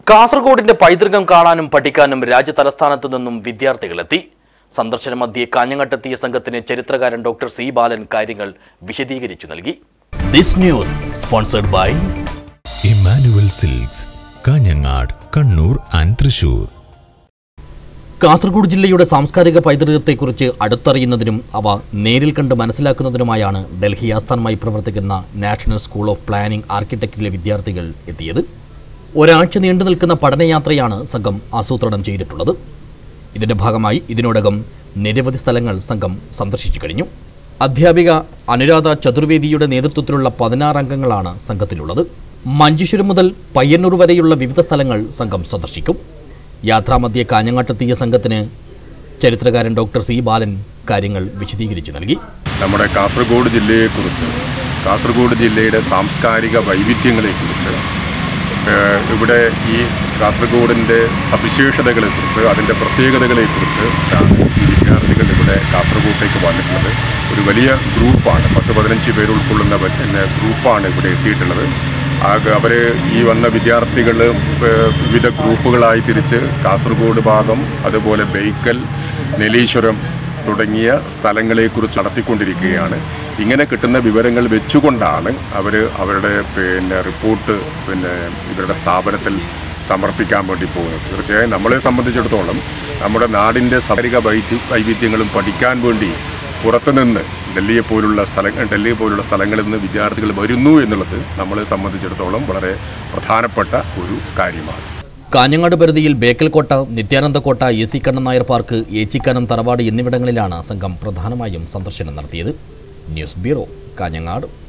കാസർഗോഡിന്റെ പൈതൃകം കാണാനും പഠിക്കാനും രാജ്യതലസ്ഥാനത്തു നിന്നും വിദ്യാർത്ഥികളെത്തി സന്ദർശന മധ്യേ കാഞ്ഞങ്ങട്ടെത്തിയ സംഘത്തിന് ചരിത്രകാരൻ ഡോക്ടർ സി ബാലൻ കാര്യങ്ങൾ വിശദീകരിച്ചു നൽകി this news sponsored by Emmanuel silks Kanhangad Kannur and Thrissur Kasaragod ജില്ലയുടെ സാംസ്കാരിക പൈതൃകത്തെക്കുറിച്ച് അടുത്തറിയുന്നതിനും അവ നേരിൽ കണ്ട് മനസ്സിലാക്കുന്നതിനുമായാണ് ഡൽഹി ആസ്ഥാനമായി പ്രവർത്തിക്കുന്ന നാഷണൽ സ്കൂൾ ഓഫ് പ്ലാനിംഗ് ആർക്കിടെക്റ്റിലെ വിദ്യാർത്ഥികൾ എത്തിയത് ഒരാഴ്ച നീണ്ടു നിൽക്കുന്ന പഠനയാത്രയാണ് സംഘം ആസൂത്രണം ചെയ്തിട്ടുള്ളത് ഇതിന്റെ ഭാഗമായി ഇതിനോടകം നിരവധി സ്ഥലങ്ങൾ സംഘം സന്ദർശിച്ചു കഴിഞ്ഞു അധ്യാപിക അനുരാധ ചതുർവേദിയുടെ നേതൃത്വത്തിലുള്ള പതിനാറ് അംഗങ്ങളാണ് സംഘത്തിലുള്ളത് മഞ്ചേശ്വരം മുതൽ പയ്യന്നൂർ വരെയുള്ള വിവിധ സ്ഥലങ്ങൾ സംഘം സന്ദർശിക്കും യാത്രാമധ്യേ കാഞ്ഞങ്ങാട്ടെത്തിയ സംഘത്തിന് ചരിത്രകാരൻ ഡോക്ടർ സി ബാലൻ കാര്യങ്ങൾ വിശദീകരിച്ചു നൽകി നമ്മുടെ കാസർഗോഡ് ജില്ലയെക്കുറിച്ച് കാസർഗോഡ് ജില്ലയുടെ സാംസ്കാരിക വൈവിധ്യങ്ങളെക്കുറിച്ച് ഏഹ് ഇവിടെ ഈ കാസർഗോഡിൻ്റെ സവിശേഷതകളെക്കുറിച്ച് അതിൻ്റെ പ്രത്യേകതകളെക്കുറിച്ച് ആണ് ഈ വിദ്യാർത്ഥികൾ ഇവിടെ കാസർഗോട്ടേക്ക് വന്നിട്ടുള്ളത് ഒരു വലിയ ഗ്രൂപ്പാണ് പത്ത് പതിനഞ്ച് പേര് ഉൾക്കൊള്ളുന്ന വ- പിന്നെ ഗ്രൂപ്പാണ് ഇവിടെ എത്തിയിട്ടുള്ളത് ആകെ അവർ ഈ വന്ന വിദ്യാർത്ഥികൾ ഏഹ് വിവിധ ഗ്രൂപ്പുകളായി തിരിച്ച് കാസർഗോഡ് ഭാഗം അതുപോലെ ബേക്കൽ നെലീശ്വരം തുടങ്ങിയ സ്ഥലങ്ങളെക്കുറിച്ച് നടത്തിക്കൊണ്ടിരിക്കുകയാണ് ഇങ്ങനെ കിട്ടുന്ന വിവരങ്ങൾ വെച്ചുകൊണ്ടാണ് അവർ അവരുടെ പിന്നെ റിപ്പോർട്ട് പിന്നെ ഇവരുടെ സ്ഥാപനത്തിൽ സമർപ്പിക്കാൻ വേണ്ടി പോകുന്നത് തീർച്ചയായും നമ്മളെ സംബന്ധിച്ചിടത്തോളം നമ്മുടെ നാടിൻ്റെ സാമരിക വൈദ്യ വൈവിധ്യങ്ങളും പഠിക്കാൻ വേണ്ടി പുറത്തുനിന്ന് ഡൽഹിയെ പോലുള്ള സ്ഥലങ്ങൾ ഡൽഹി പോലുള്ള സ്ഥലങ്ങളിൽ നിന്ന് വിദ്യാർത്ഥികൾ വരുന്നു എന്നുള്ളത് നമ്മളെ സംബന്ധിച്ചിടത്തോളം വളരെ പ്രധാനപ്പെട്ട ഒരു കാര്യമാണ് കാഞ്ഞങ്ങാട് പരിധിയിൽ ബേക്കൽകോട്ട നിത്യാനന്ദക്കോട്ട A C Kannan Nair park Echikkanam തറവാട് എന്നിവിടങ്ങളിലാണ് സംഘം പ്രധാനമായും സന്ദർശനം നടത്തിയത് ന്യൂസ് ബ്യൂറോ കാഞ്ഞങ്ങാട്